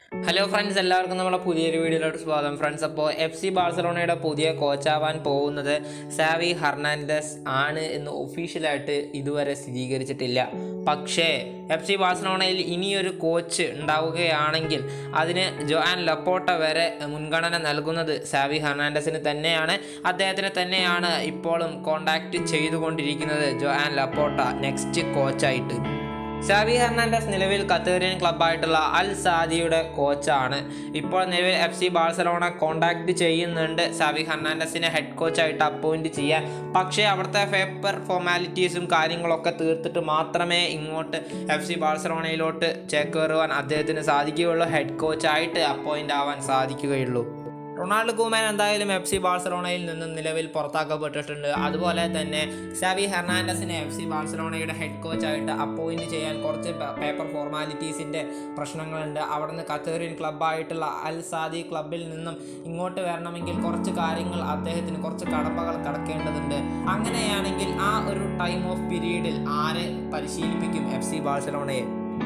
hello friends എല്ലാവർക്കും നമ്മളെ പുതിയൊരു വീഡിയോയിലോട്ട് സ്വാഗതം ഫ്രണ്ട്സ് അപ്പോൾ എഫ് സി ബാഴ്സലോണയുടെ പുതിയ കോച്ചാവാൻ പോകുന്നത് സാവി ഹെർണാൻഡസ് ആണ് എന്ന് ഒഫീഷ്യലായിട്ട് ഇതുവരെ സ്ഥിരീകരിച്ചിട്ടില്ല പക്ഷേ എഫ് സി ബാഴ്സലോണയിൽ ഇനിയൊരു കോച്ച് ഉണ്ടാവുകയാണെങ്കിൽ അതിന് ജോആൻ ലപ്പോട്ട വരെ മുൻഗണന നൽകുന്നത് സാവി ഹെർണാൻഡസിന് തന്നെയാണ് അദ്ദേഹത്തിന് തന്നെയാണ് ഇപ്പോഴും കോണ്ടാക്ട് ചെയ്തുകൊണ്ടിരിക്കുന്നത് ജോആൻ ലപ്പോട്ട നെക്സ്റ്റ് കോച്ചായിട്ട് സാവി ഹെർണാൻഡസ് നിലവിൽ ഖത്തറിയൻ ക്ലബ്ബായിട്ടുള്ള അൽ സാദിയുടെ കോച്ചാണ് ഇപ്പോൾ നിലവിൽ എഫ് സി ബാഴ്സലോണ കോണ്ടാക്ട് ചെയ്യുന്നുണ്ട് സാവി ഹെർണാൻഡസിനെ ഹെഡ് കോച്ചായിട്ട് അപ്പോയിൻറ്റ് ചെയ്യാൻ പക്ഷേ അവിടുത്തെ പേപ്പർ ഫോർമാലിറ്റീസും കാര്യങ്ങളൊക്കെ തീർത്തിട്ട് മാത്രമേ ഇങ്ങോട്ട് എഫ് സി ബാഴ്സലോണയിലോട്ട് ചേക്കേറുവാൻ അദ്ദേഹത്തിന് സാധിക്കുകയുള്ളൂ ഹെഡ് കോച്ചായിട്ട് അപ്പോയിൻ്റ് ആവാൻ സാധിക്കുകയുള്ളൂ റൊണാൾഡോ കൂമാൻ എന്തായാലും എഫ് സി ബാഴ്സലോണയിൽ നിന്നും നിലവിൽ പുറത്താക്കപ്പെട്ടിട്ടുണ്ട് അതുപോലെ തന്നെ സാവി ഹെർണാൻഡസിനെ എഫ് സി ബാഴ്സലോണയുടെ ഹെഡ് കോച്ചായിട്ട് അപ്പോയിൻറ്റ് ചെയ്യാൻ കുറച്ച് പേപ്പർ ഫോർമാലിറ്റീസിൻ്റെ പ്രശ്നങ്ങളുണ്ട് അവിടുന്ന് ഖത്തറിയൻ ക്ലബ്ബായിട്ടുള്ള അൽ സാദി ക്ലബിൽ നിന്നും ഇങ്ങോട്ട് വരണമെങ്കിൽ കുറച്ച് കാര്യങ്ങൾ അദ്ദേഹത്തിന് കുറച്ച് കടമ്പകൾ കടക്കേണ്ടതുണ്ട് അങ്ങനെയാണെങ്കിൽ ആ ഒരു ടൈം ഓഫ് പീരീഡിൽ ആരെ പരിശീലിപ്പിക്കും എഫ് സി ബാഴ്സലോണയെ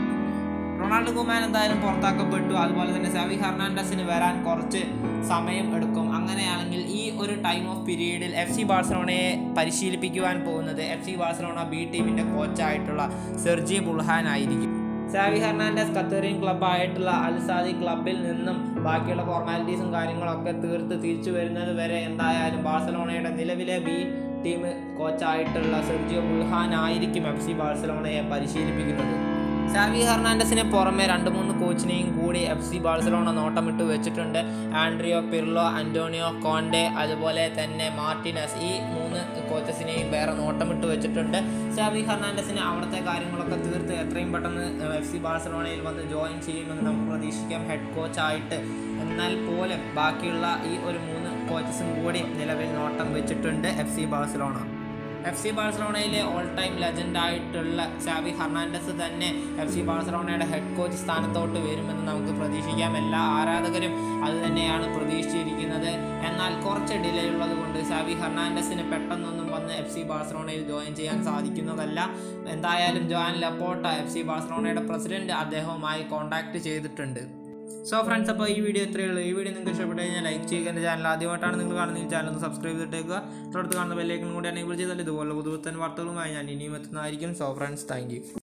റൊണാൾഡോ കുമാൻ എന്തായാലും പുറത്താക്കപ്പെട്ടു അതുപോലെ തന്നെ സാവി ഹെർണാൻഡസിന് വരാൻ കുറച്ച് സമയം എടുക്കും അങ്ങനെയാണെങ്കിൽ ഈ ഒരു ടൈം ഓഫ് പീരീഡിൽ എഫ് സി ബാഴ്സലോണയെ പരിശീലിപ്പിക്കുവാൻ പോകുന്നത് എഫ് സി ബാഴ്സലോണ ബി ടീമിൻ്റെ കോച്ചായിട്ടുള്ള സെർജി ബുൾഹാൻ ആയിരിക്കും സാവി ഹെർണാൻഡസ് ഖത്തറിയൻ ക്ലബ്ബായിട്ടുള്ള അൽസാദി ക്ലബിൽ നിന്നും ബാക്കിയുള്ള ഫോർമാലിറ്റീസും കാര്യങ്ങളൊക്കെ തീർത്ത് തിരിച്ചു വരുന്നത് വരെ എന്തായാലും ബാഴ്സലോണയുടെ നിലവിലെ ബി ടീം കോച്ചായിട്ടുള്ള സെർജിയോ ബുൾഹാൻ ആയിരിക്കും എഫ് സി ബാഴ്സലോണയെ പരിശീലിപ്പിക്കുന്നത് സാവി ഹെർണാൻഡസിന് പുറമെ രണ്ട് മൂന്ന് കോച്ചിനെയും കൂടി എഫ് സി ബാഴ്സലോണ നോട്ടമിട്ട് വെച്ചിട്ടുണ്ട് ആൻഡ്രിയോ പിർലോ അന്റോണിയോ കോണ്ടെ അതുപോലെ തന്നെ മാർട്ടിനസ് ഈ മൂന്ന് കോച്ചസിനെയും വേറെ നോട്ടമിട്ട് വെച്ചിട്ടുണ്ട് സാവി ഹെർണാൻഡസിന് അവിടുത്തെ കാര്യങ്ങളൊക്കെ തീർത്ത് എത്രയും പെട്ടെന്ന് എഫ് സി ബാഴ്സലോണയിൽ വന്ന് ജോയിൻ ചെയ്യുമെന്ന് നമുക്ക് പ്രതീക്ഷിക്കാം ഹെഡ് കോച്ചായിട്ട് എന്നാൽ പോലും ബാക്കിയുള്ള ഈ ഒരു മൂന്ന് കോച്ചസും കൂടി നിലവിൽ നോട്ടം വെച്ചിട്ടുണ്ട് F C Barcelona F C ബാഴ്സലോണയിലെ ഓൾ ടൈം ലെജൻഡ് ആയിട്ടുള്ള സാവി ഹെർണാൻഡസ് തന്നെ എഫ് സി ബാഴ്സലോണയുടെ ഹെഡ് കോച്ച് സ്ഥാനത്തോട്ട് വരുമെന്ന് നമുക്ക് പ്രതീക്ഷിക്കാം എല്ലാ ആരാധകരും അത് തന്നെയാണ് പ്രതീക്ഷിച്ചിരിക്കുന്നത് എന്നാൽ കുറച്ച് ഡിലേ ഉള്ളത് കൊണ്ട് സാവി ഹെർണാൻഡസിന് പെട്ടെന്നൊന്നും വന്ന് എഫ് സി ബാഴ്സലോണയിൽ ജോയിൻ ചെയ്യാൻ സാധിക്കുന്നതല്ല എന്തായാലും ജോൻ ലപ്പോട്ട എഫ് സി ബാഴ്സലോണയുടെ പ്രസിഡന്റ് അദ്ദേഹവുമായി കോൺടാക്ട് ചെയ്തിട്ടുണ്ട് സോ ഫ്രണ്ട്സ് അപ്പോൾ ഈ വീഡിയോ ഇത്രയേ ഉള്ളൂ ഈ വീഡിയോ നിങ്ങൾക്ക് ഇഷ്ടപ്പെട്ട് കഴിഞ്ഞാൽ ലൈക്ക് ചെയ്യുക എൻ്റെ ചാനൽ ആദ്യമായിട്ടാണ് നിങ്ങൾ കാണുന്ന ഈ ചാനൽ ഒന്ന് സബ്സ്ക്രൈബ് ചെയ്തിട്ടേക്കുക തൊട്ടടുത്ത് കാണുന്ന ബെല്ലേക്കും കൂടി എനേബിൾ ചെയ്താൽ ഇതുപോലെ പുതുപുത്തൻ വാർത്തകളുമായി ഞാൻ ഇനിയും എത്തുന്നതായിരിക്കും സോ ഫ്രണ്ട്സ് താങ്ക്